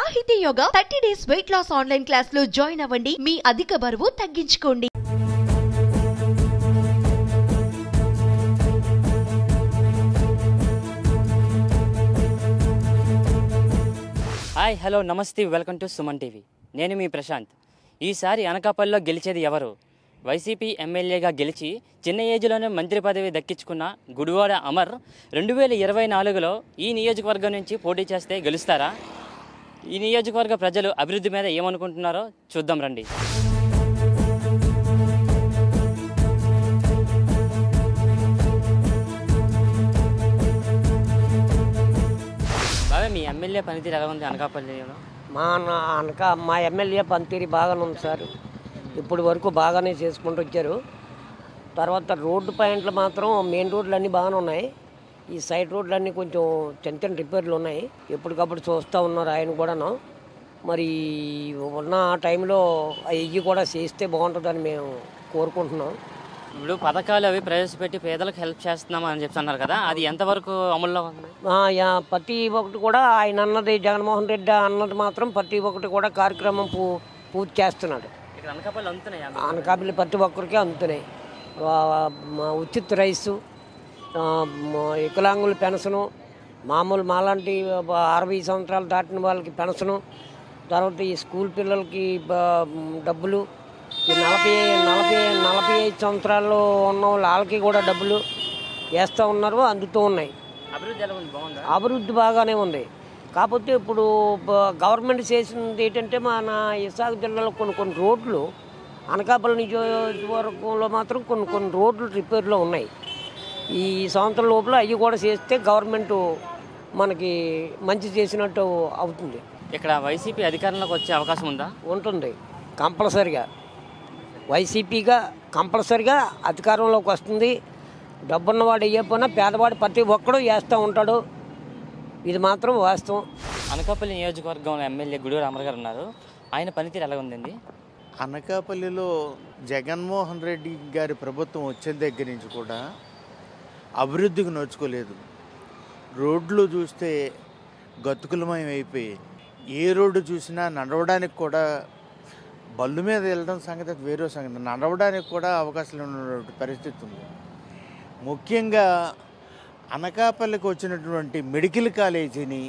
సాహితీ yoga thirty days weight loss online class లో join అవ్వండి మీ అధిక బరువు తగ్గించుకోండి hi hello namaste welcome to Suman TV నేను మీ ప్రశాంత్ ఈసారి అనకాపల్లిలో గెలిచేది ఎవరు వైసీపీ ఎమ్మెల్యేగా గెలిచి చిన్న ఏజ్లోనే మంత్రి పదవి దక్కించుకున్న గుడివాడ అమర్ రెండు వేల ఇరవై నాలుగులో ఈ నియోజకవర్గం నుంచి పోటీ చేస్తే గెలుస్తారా ఈ నియోజకవర్గ ప్రజలు అభివృద్ధి మీద ఏమనుకుంటున్నారో చూద్దాం రండి బాగా మీ ఎమ్మెల్యే పనితీరు ఎలా ఉంది అనకాపల్లిలో మా నా- అనక మా ఎమ్మెల్యే పనితీరు బాగానే ఉంది సార్ ఇప్పుడు వరకు బాగానే చేసుకుంటూ వచ్చారు తర్వాత రోడ్డు పాయింట్లు మాత్రం మెయిన్ రోడ్లు అన్నీ బాగానే ఉన్నాయి ఈ సైడ్ రోడ్లు అన్నీ కొంచెం చిన్న చిన్న రిపేర్లు ఉన్నాయి ఎప్పటికప్పుడు చూస్తూ ఉన్నారు ఆయన కూడాను మరి ఉన్న టైంలో అవి కూడా చేస్తే బాగుంటుందని మేము కోరుకుంటున్నాం ఇప్పుడు పథకాలు అవి ప్రవేశపెట్టి పేదలకు హెల్ప్ చేస్తున్నామని చెప్తున్నారు కదా అది ఎంతవరకు అమల్లో ఉంది ఆ, యా, ప్రతి ఒక్కటి కూడా ఆయన అన్నది జగన్మోహన్ రెడ్డి అన్నది మాత్రం ప్రతి ఒక్కటి కూడా కార్యక్రమం పూ పూర్తి చేస్తున్నాడు ఇక్కడ అనకాపల్లి అందుతున్నాయి అనకాపల్లి ప్రతి ఒక్కరికి అందుతున్నాయి వా- మా ఉచిత రైసు ఆ, మా వికలాంగుల పెన్షను మామూలు మాలాంటి బ- అరవై సంవత్సరాలు దాటిన వాళ్ళకి పెన్షను తర్వాత ఈ స్కూల్ పిల్లలకి బ- డబ్బులు ఈ నలభై నలభై నలభై ఐదు సంవత్సరాల్లో ఉన్న వాళ్ళు వాళ్ళకి కూడా డబ్బులు వేస్తూ ఉన్నారు అందుతూ ఉన్నాయి అభివృద్ధి ఎలా ఉంది బాగుందా అభివృద్ధి బాగానే ఉంది కాకపోతే ఇప్పుడు బ- గవర్నమెంట్ చేసింది ఏంటంటే మన విశాఖ జిల్లాలో కొన్ని కొన్ని రోడ్లు అనకాపల్లి నియోజకవర్గంలో మాత్రం కొన్ని కొన్ని రోడ్లు రిపేర్లో ఉన్నాయి ఈ సంవత్సరం లోపల అవి కూడా చేస్తే గవర్నమెంట్ మనకి మంచి చేసినట్టు అవుతుంది ఇక్కడ వైసీపీ అధికారంలోకి వచ్చే అవకాశం ఉందా ఉంటుంది కంపల్సరిగా వైసీపీగా కంపల్సరిగా అధికారంలోకి వస్తుంది డబ్బున్నవాడు వేయకపోయినా పేదవాడు ప్రతి ఒక్కడు వేస్తూ ఉంటాడు ఇది మాత్రం వాస్తవం అనకాపల్లి నియోజకవర్గంలో ఎమ్మెల్యే గుడివాడ అమర్ గారు ఉన్నారు ఆయన పనితీరు ఎలా ఉందండి అనకాపల్లిలో జగన్మోహన్ రెడ్డి గారి ప్రభుత్వం వచ్చిన దగ్గర నుంచి కూడా అభివృద్ధికి నోచుకోలేదు రోడ్లు చూస్తే గతుకులమయం అయిపోయి ఏ రోడ్డు చూసినా నడవడానికి కూడా బళ్ళు మీద వెళ్ళడం సంగతి అది వేరే సంగతి నడవడానికి కూడా అవకాశం ఉన్నటువంటి పరిస్థితి ఉంది ముఖ్యంగా అనకాపల్లికి వచ్చినటువంటి మెడికల్ కాలేజీని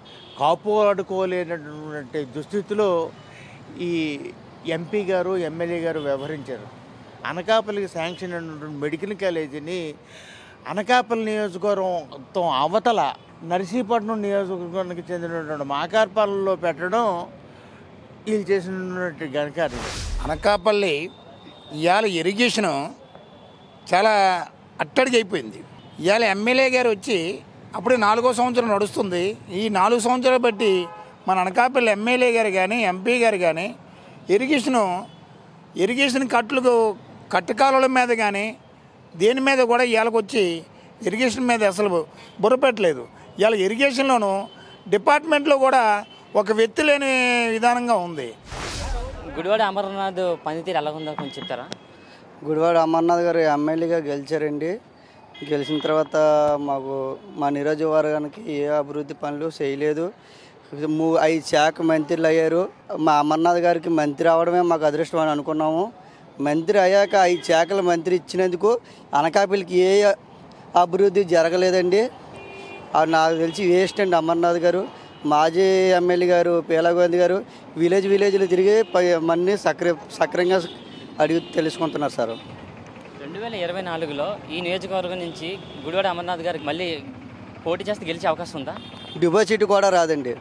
కాపాడుకోలేనటువంటి దుస్థితిలో ఈ ఎంపీ గారు ఎమ్మెల్యే గారు వ్యవహరించారు అనకాపల్లికి శాంక్షన్ అయినటువంటి మెడికల్ కాలేజీని అనకాపల్లి నియోజకవర్గం అవతల నర్సీపట్నం నియోజకవర్గానికి చెందినటువంటి మాకార్పాలలో పెట్టడం వీళ్ళు చేసినటువంటి ఘనకార్యం అనకాపల్లి ఇవాళ ఇరిగేషను చాలా అట్టడికి అయిపోయింది ఇవాళ ఎమ్మెల్యే గారు వచ్చి అప్పుడే నాలుగో సంవత్సరం నడుస్తుంది ఈ నాలుగు సంవత్సరాలు బట్టి మన అనకాపల్లి ఎమ్మెల్యే గారు కానీ ఎంపీ గారు కానీ ఇరిగేషను ఇరిగేషన్ కట్లు కట్టకాలుల మీద కానీ దేని మీద కూడా ఇవాళకి వచ్చి ఇరిగేషన్ మీద అసలు బుర్ర పెట్టలేదు ఇవాళ ఇరిగేషన్లోను డిపార్ట్మెంట్లో కూడా ఒక వ్యక్తి లేని విధానంగా ఉంది గుడివాడ అమర్నాథ్ పనితీరు ఎలా ఉందో కొంచెం చెప్తారా గుడివాడ అమర్నాథ్ గారు ఎమ్మెల్యేగా గెలిచారండి గెలిచిన తర్వాత మాకు మా నియోజకవర్గానికి ఏ అభివృద్ధి పనులు చేయలేదు మూ ఐదు శాఖ మంత్రులు అయ్యారు మా అమర్నాథ్ గారికి మంత్రి అవడమే మాకు అదృష్టం అని అనుకున్నాము మంత్రి అయ్యాక ఐదు శాఖల మంత్రి ఇచ్చినందుకు అనకాపల్లికి ఏ అభివృద్ధి జరగలేదండి అది నాకు తెలిసి వేస్ట్ అండి అమర్నాథ్ గారు మాజీ ఎమ్మెల్యే గారు పీలాగోవింద్ గారు విలేజ్ విలేజ్లు తిరిగి ప- మన్ని సక్ర సక్రంగా అడిగి తెలుసుకుంటున్నారు సార్ రెండు వేల ఇరవై నాలుగులో ఈ నియోజకవర్గం నుంచి గుడివాడ అమర్నాథ్ గారికి మళ్ళీ పోటీ చేస్తే గెలిచే అవకాశం ఉందా డిపాజిట్ కూడా రాదండి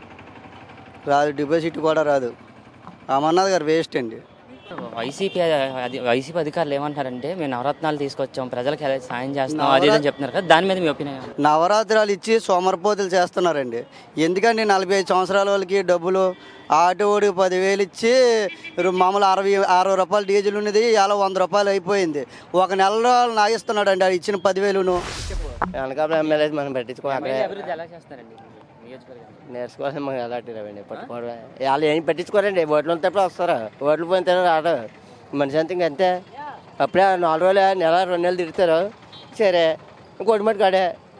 రాదు డిపాజిట్ కూడా రాదు అమర్నాథ్ గారు వేస్ట్ అండి వైసీపీ అధి- వైసీపీ అధికారులు ఏమంటారంటే మేము నవరత్నాలు తీసుకొచ్చాం ప్రజలకు ఎలా సాయం చేస్తున్నాం అది ఇది అని చెప్తున్నారు కదా దాని మీద మీ ఒపీనియన్ నవరాత్రాలు ఇచ్చి సోమరపోతులు చేస్తున్నారండి ఎందుకంటే నలభై ఐదు సంవత్సరాల వాళ్ళకి డబ్బులు ఆటోడికి పదివేలు ఇచ్చి రు- మామూలు అరవై అరవై రూపాయలు డీజిల్ ఉన్నది ఇలా వంద రూపాయలు అయిపోయింది ఒక నెలలో నాగిస్తున్నాడు అండి ఇచ్చిన పదివేలును అనకాపల్లి ఎమ్మెల్యే మనం పట్టించుకో అక్కడ అభివృద్ధి ఎలా చేస్తారండి నియోజకవర్గాన్ని నేర్చుకోవాలి మనం అలాంటి రవండి పట్టుకోవడం వాళ్ళు ఏం పట్టించుకోరండి ఓట్లు ఉన్నప్పుడు వస్తారు ఓట్లు పోయిన తర్వాత రాడు మనిషి అంతా ఇంక అంతే అప్పుడే నాలుగు రోజులు నెల రెండు నెలలు తిరుగుతారు సరే ఇంకోటి మటు కాడే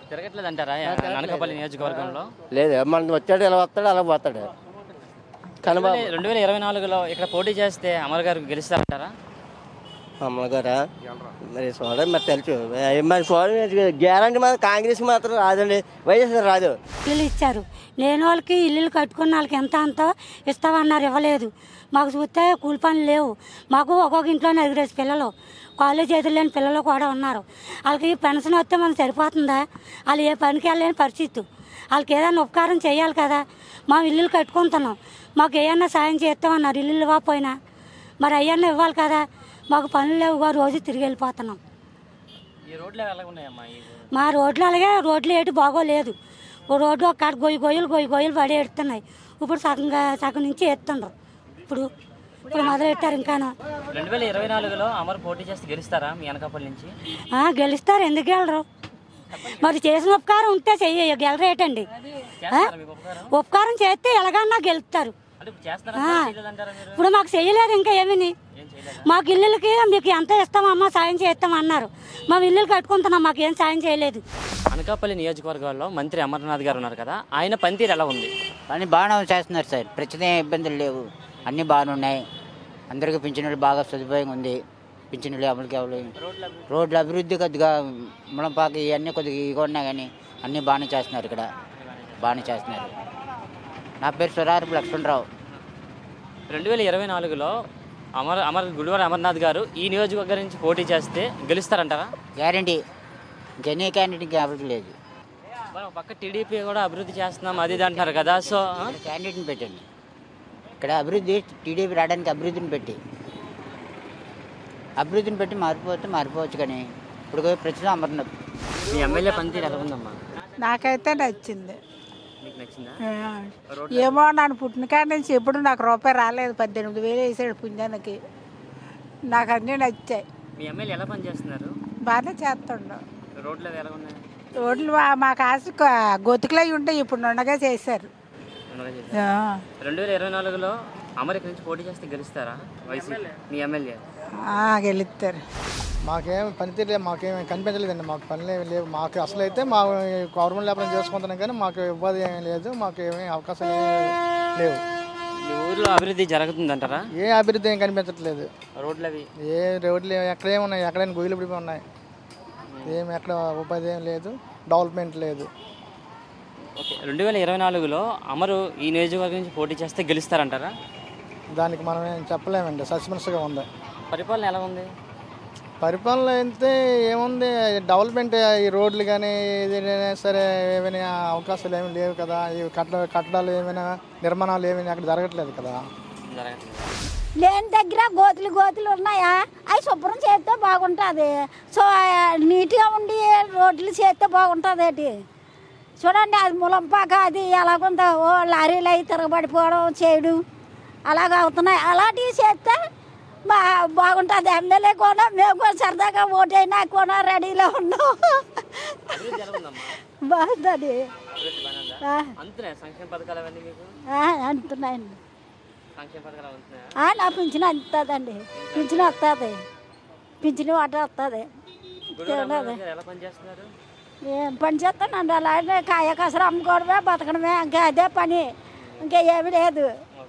తిరగట్లేదు అంటారా అనకాపల్లి నియోజకవర్గంలో లేదు మనం వచ్చాడు ఇలా వస్తాడు అలా పోతాడు కనబాబు రెండు వేల ఇరవై నాలుగులో ఇక్కడ పోటీ చేస్తే అమర్ గారు గెలుస్తారంటారా అమ్మగారా మరి చూడండి మరి తెలుసు ఏ మరి చూడండి గ్యారంటీ మాత్రం కాంగ్రెస్ మాత్రం రాదండి వైఎస్ఆర్ రాదు ఇల్లు ఇచ్చారు లేని వాళ్ళకి ఇల్లు కట్టుకున్న వాళ్ళకి ఎంత అంత ఇస్తామన్నారు ఇవ్వలేదు మాకు చూస్తే కూలి పనులు లేవు మాకు ఒక్కొక్క ఇంట్లో నలుగురేసి పిల్లలు కాలేజ్ చేతులు లేని పిల్లలు కూడా ఉన్నారు వాళ్ళకి పెన్షన్ వస్తే మనకు సరిపోతుందా వాళ్ళు ఏ పనికి వెళ్ళలేని పరిస్థితి వాళ్ళకి ఏదైనా ఉపకారం చేయాలి కదా మా ఇల్లులు కట్టుకుంటున్నాం మాకు ఏమన్నా సాయం చేస్తామన్నారు ఇల్లు ఇవ్వకపోయినా మరి అయ్యన్నా ఇవ్వాలి కదా మాకు పనులు లేవుగా రోజు తిరిగి వెళ్ళిపోతున్నాం ఈ రోడ్లు ఎలా ఉన్నాయమ్మా ఈ మా రోడ్లు అలాగే రోడ్లు ఏటి బాగోలేదు ఓ రోడ్డు ఒక కాడ గొయ్యి గొయ్యలు గొయ్యి గొయ్యలు పడి ఎడుతున్నాయి ఇప్పుడు సగంగా సగం నుంచి ఎత్తుండ్రు ఇప్పుడు ఇప్పుడు మొదలెట్టారు ఇంకాను రెండు వేల ఇరవై నాలుగులో అమర్ పోటీ చేస్తే గెలుస్తారా మీ అనకాపల్లి నుంచి ఆ, గెలుస్తారు ఎందుకు గెలరు మరి చేసిన ఉపకారం ఉంటే చెయ్య గెలరేటండి ఆ? ఉపకారం చేస్తే ఎలాగన్నా గెలుస్తారు అంటే ఇప్పుడు చేస్తారా ఆ. చేయలేదంటారా మీరు ఇప్పుడు మాకు చెయ్యలేదు ఇంకా ఏమీని మాకు ఇల్లులకి మీకు ఎంత ఇస్తామమ్మా సాయం చేస్తామన్నారు మా ఇల్లులు కట్టుకుంటున్నాం మాకు ఏం సాయం చేయలేదు అనకాపల్లి నియోజకవర్గాల్లో మంత్రి అమర్నాథ్ గారు ఉన్నారు కదా ఆయన పనితీరు ఎలా ఉంది అన్ని బాగానే చేస్తున్నారు సార్ ప్రస్తుతం ఏం ఇబ్బందులు లేవు అన్నీ బాగానే ఉన్నాయి అందరికీ పింఛన్లు బాగా సదుపాయం ఉంది పింఛన్లు అమలుకి అవ్వలేదు రోడ్ల అభివృద్ధి కొద్దిగా ముళంపాకి ఇవన్నీ కొద్దిగా ఇవి ఉన్నాయి కానీ అన్నీ బాగానే చేస్తున్నారు ఇక్కడ బాగానే చేస్తున్నారు నా పేరు సురారపు లక్ష్మణరావు రెండు వేల ఇరవై నాలుగులో అమర్ అమర్ గుడివారి అమర్నాథ్ గారు ఈ నియోజకవర్గం నుంచి పోటీ చేస్తే గెలుస్తారంటారా గ్యారంటీ ఇంకెన్ని క్యాండిడేట్కి అభివృద్ధి లేదు మరి ఒక పక్క టీడీపీ కూడా అభివృద్ధి చేస్తున్నాం అది ఇది అంటున్నారు కదా సో ఆ? క్యాండిడేట్ని పెట్టండి ఇక్కడ అభివృద్ధి టీడీపీ రావడానికి అభివృద్ధిని పెట్టి అభివృద్ధిని పెట్టి మారిపోతే మారిపోవచ్చు కానీ ఇప్పుడు ప్రస్తుతం అమర్నాథ్ మీ ఎమ్మెల్యే పనితీరు ఎలా ఉందమ్మా నాకైతే నచ్చింది మీకు నచ్చిందా ఆ, ఏమో నన్ను పుట్టిన కాడి నుంచి ఎప్పుడు నాకు రూపాయి రాలేదు పద్దెనిమిది వేలు వేసాడు పుణ్యానికి నాకు అన్నీ నచ్చాయి మీ ఎమ్మెల్యే ఎలా పనిచేస్తున్నారు బాగానే చేస్తుండు రోడ్లు అవి ఎలా ఉన్నాయి రోడ్లు మా మా కాసు గొతుకులై ఉంటాయి ఇప్పుడు నుండగా చేశారు ఉన్నగా చేశారు. ఆ, రెండు వేల ఇరవై నాలుగులో అమర్ ఇక్కడి నుంచి పోటీ చేస్తే గెలుస్తారా వైసీపీ మీ ఎమ్మెల్యే ఆ, గెలుస్తారు మాకేం పనితీరు లేదు మాకేం కనిపించలేదండి మాకు పనులు ఏమి లేవు మాకు అసలు అయితే మా గవర్నమెంట్ వ్యాపారం చేసుకుంటున్నాం కానీ మాకు ఉపాధి ఏమీ లేదు మాకు ఏమీ అవకాశాలు ఏమీ లేవు మీ ఊర్లో అభివృద్ధి జరుగుతుందంటారా ఏ అభివృద్ధి ఏం కనిపించట్లేదు రోడ్లు అవి ఏ రోడ్లు ఎక్కడ ఏమున్నాయి ఎక్కడైనా గొయ్యలు పడిపోయి ఉన్నాయి ఏం ఎక్కడ ఉపాధి ఏం లేదు డెవలప్మెంట్ లేదు ఓకే రెండు వేల ఇరవై నాలుగులో అమరు ఈ నియోజకవర్గం నుంచి పోటీ చేస్తే గెలుస్తారంటారా దానికి మనం ఏం చెప్పలేమండి సస్పెన్స్గా ఉంది పరిపాలన ఎలా ఉంది పరిపాలన అయితే ఏముంది డెవలప్మెంట్ ఈ రోడ్లు కానీ ఏదైనా సరే ఏమైనా అవకాశాలు ఏమి లేవు కదా ఈ కట్ట కట్టడాలు ఏమైనా నిర్మాణాలు ఏమైనా అక్కడ జరగట్లేదు కదా జరగట్లేదు లేని దగ్గర గోతులు గోతులు ఉన్నాయా అవి శుభ్రం చేస్తే బాగుంటుంది సో ఆ, నీట్గా ఉండి రోడ్లు చేస్తే బాగుంటుంది ఏంటి చూడండి అది ములంపాక అది ఎలాగుందో ఓ లారీలు అవి తిరగబడిపోవడం చేయడం అలాగ అవుతున్నాయి అలాంటివి చేస్తే బా బాగుంటుంది ఎమ్మెల్యే కూడా మేము కూడా సరదాగా ఓటైనా కూడా రెడీలో ఉన్నాం అభివృద్ధి ఎలా ఉందమ్మా బాగుంటుంది అభివృద్ధి బాగానే ఉందా ఆ. అంతున్నాయి సంక్షేమ పథకాలు అవన్నీ మీకు ఆ, అంటున్నాయండి సంక్షేమ పథకాలు అందుతున్నాయా ఆ, నా పింఛన్ వస్తుందండి పింఛన్ వస్తుంది పింఛన్ వాట వస్తుంది గుడివాడ అమర్నాథ్ గారు ఎలా పనిచేస్తున్నారు ఏం పని చేస్తానండి అలాగే కాయ కసర అమ్ముకోవడమే బతకడమే ఇంకా అదే పని ఇంకా ఏమి లేదు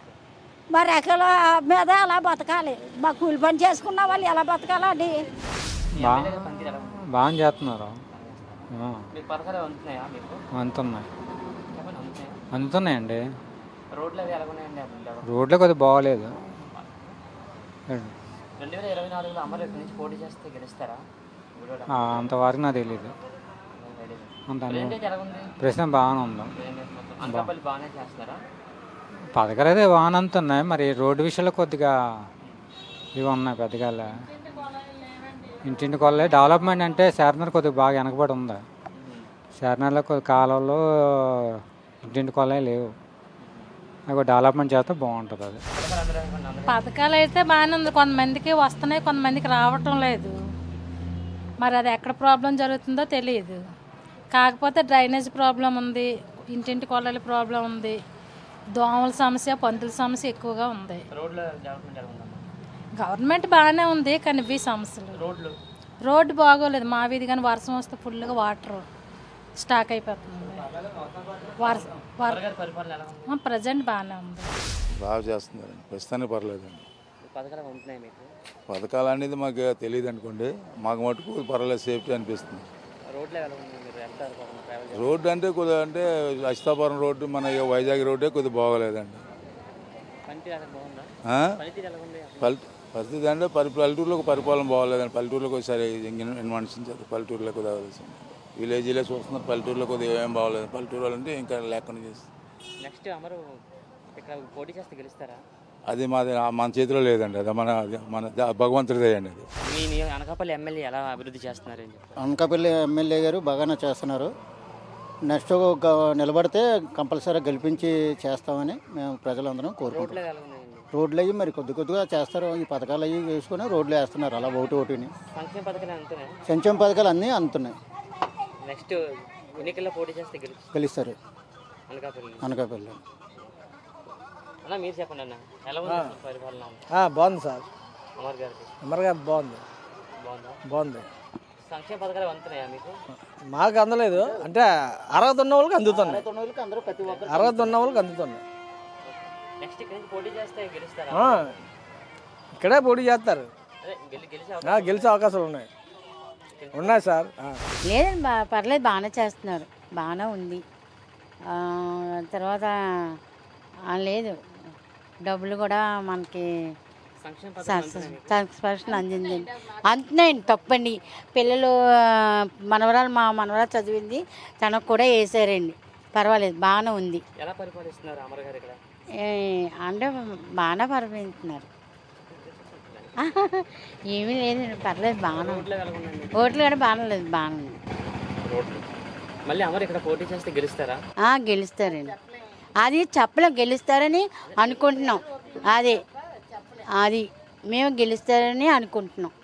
మా రెక్కల మీద అలా బతకాలి మా కూలి పని చేసుకున్న వాళ్ళు ఎలా బతకాలండి ఎమ్మెల్యేగా పనితీరు ఎలా ఉంది బాగా చేస్తున్నారు ఆ, మీకు పథకాలు అందుతున్నాయా మీకు అందుతున్నాయి చెప్పండి అందుతున్నాయా అందుతున్నాయండి రోడ్లు అవి ఎలా ఉన్నాయండి అభివృద్ధి రోడ్లు కొద్దిగా బాగోలేదు రెండు వేల ఇరవై నాలుగులో అమర్ ఇక్కడి నుంచి పోటీ చేస్తే గెలుస్తారా గుడివాడ ఆ, అంతవరకు నాకు తెలియదు అంత ప్రజెంట్ ఎలా ఉంది ప్రశ్న బాగానే ఉంది ప్రజెంట్ మొత్తం అనకాపల్లి బాగానే చేస్తున్నారా పథకాలు అయితే బాగానే అందుతున్నాయి మరి రోడ్డు విషయంలో కొద్దిగా ఇవి ఉన్నాయి పెద్దగా లే. ఇంటింటి కొల్లే డెవలప్మెంట్ అంటే శారనర్ కొద్దిగా బాగా వెనకబడి ఉంది శారనర్లో కొద్ది కాలంలో ఇంటింటి కొల్లే లేవు అవి డెవలప్మెంట్ చేస్తే బాగుంటుంది అది పథకాలు అయితే బాగానే ఉంది కొంతమందికి వస్తున్నాయి కొంతమందికి రావటం లేదు మరి అది ఎక్కడ ప్రాబ్లం జరుగుతుందో తెలియదు కాకపోతే డ్రైనేజ్ ప్రాబ్లం ఉంది ఇంటింటి కొల్లల ప్రాబ్లం ఉంది దోమల సమస్య పందుల సమస్య ఎక్కువగా ఉంది రోడ్ల డెవలప్మెంట్ ఎలా ఉందమ్మా గవర్నమెంట్ బాగానే ఉంది కానీ ఇవి సమస్యలు రోడ్లు రోడ్డు బాగోలేదు మా వీధి కానీ వర్షం వస్తే ఫుల్గా వాటర్ స్టాక్ అయిపోతుంది వర్ వర్ అమ్మగారి పరిపాలన ఎలా ఉంది ప్రజెంట్ బాగానే ఉంది బాగా చేస్తున్నారండి ప్రస్తుతానికి పర్లేదండి పథకాలు ఉంటున్నాయి మీకు పథకాలు అనేది మాకు తెలియదు అనుకోండి మాకు మటుకు పర్లేదు సేఫ్టీ అనిపిస్తుంది రోడ్లు ఎలా ఉంది మీరు వెళ్తారు పాపం ట్రావెల్ రోడ్డు అంటే కొద్దిగా అంటే అస్తాపురం రోడ్డు మన ఈ వైజాగ్ రోడ్డే కొద్దిగా బాగోలేదండి పనితీరు ఎలా బాగుందా ఆ? పనితీరు ఎలా ఉంది పల్ పరిస్థితి అంటే పరి పల్లెటూరులోకి పరిపాలన బాగోలేదండి పల్లెటూరులోకి ఒకసారి ఇన్వెన్షించారు పల్లెటూరులో కొద్దిగా అవలసింది విలేజ్లో చూస్తున్నారు పల్లెటూరులో కొద్దిగా ఏం బాగోలేదు పల్లెటూరు అంటే ఇంకా లేకుండా చేస్తారు నెక్స్ట్ అమరు ఇక్కడ పోటీ చేస్తే గెలుస్తారా అది మాది మన చేతిలో లేదండి అది మన అది మన భగవంతుడిదే అండి అది మీ నియో- అనకాపల్లి ఎమ్మెల్యే ఎలా అభివృద్ధి చేస్తున్నారు అని చెప్పి అనకాపల్లి ఎమ్మెల్యే గారు బాగానే చేస్తున్నారు నెక్స్ట్ ఒక నిలబడితే కంపల్సరీ గెలిపించి చేస్తామని మేము ప్రజలందరం రోడ్లు కోరుకుంటున్నాం ఎలా ఉన్నాయండి రోడ్లు అయ్యి మరి కొద్ది కొద్దిగా చేస్తారు ఈ పథకాలు అయ్యి వేసుకొని రోడ్లు వేస్తున్నారు అలా ఒకటి ఒకటిని సంక్షేమ పథకాలు అంతనే సంక్షేమ పథకాలు అన్నీ అందుతున్నాయి నెక్స్ట్ ఎన్నికల్లో పోటీ చేస్తే గెలుస్తారు గెలుస్తారు అనకాపల్లి అనకాపల్లి అన్న మీరు చెప్పండి అన్న ఎలా ఉంది అసలు పరిపాలన ఆ, బాగుంది సార్ అమర్ గారికి అమర్గా బాగుంది బాగుందా బాగుంది సంక్షేమ పథకాలు అందుతున్నాయా మీకు మాకు అందలేదు అంటే అర్హత ఉన్న వాళ్ళకి అందుతున్నాయి అర్హత ఉన్న వాళ్ళకి అందుతున్నాయి నెక్స్ట్ ఇక్కడ నుంచి పోటీ చేస్తే గెలుస్తారా ఆ, ఇక్కడే పోటీ చేస్తారు అదే గెలి గెలిచే ఆ, అవకాశం గెలిచే అవకాశాలు ఉన్నాయి ఉన్నాయి సార్ ఆ. లేదండి బా పర్లేదు బాగానే చేస్తున్నారు బాగానే ఉంది ఆ, తర్వాత ఆ, లేదు డబ్బులు కూడా మనకి సంక్షేమ పథకాలు అందుతున్నాయి మీకు? సాటిస్ఫాక్షన్ అందిందండి అంటున్నాయండి తప్పండి పిల్లలు ఆ, మనవరాలు మా మనవరాలు చదివింది తనకు కూడా వేసారండి పర్వాలేదు బాగానే ఉంది ఎలా పరిపాలిస్తున్నారు అమర్ గారు ఇక్కడ ఏ, అంటే బాగానే పరిపాలిస్తున్నారు ఏమీ లేదండి పర్లేదు బాగానే ఉంది రోడ్లు ఎలా ఉన్నాయండి ఓట్లు కూడా బాగానే లేదు బాగానే ఉంది రోడ్లు మళ్ళీ అమర్ ఇక్కడ పోటీ చేస్తే గెలుస్తారా ఆ, గెలుస్తారండి అది చెప్పలేం గెలుస్తారని అనుకుంటున్నాం అదే అది మేము గెలుస్తారని అనుకుంటున్నాం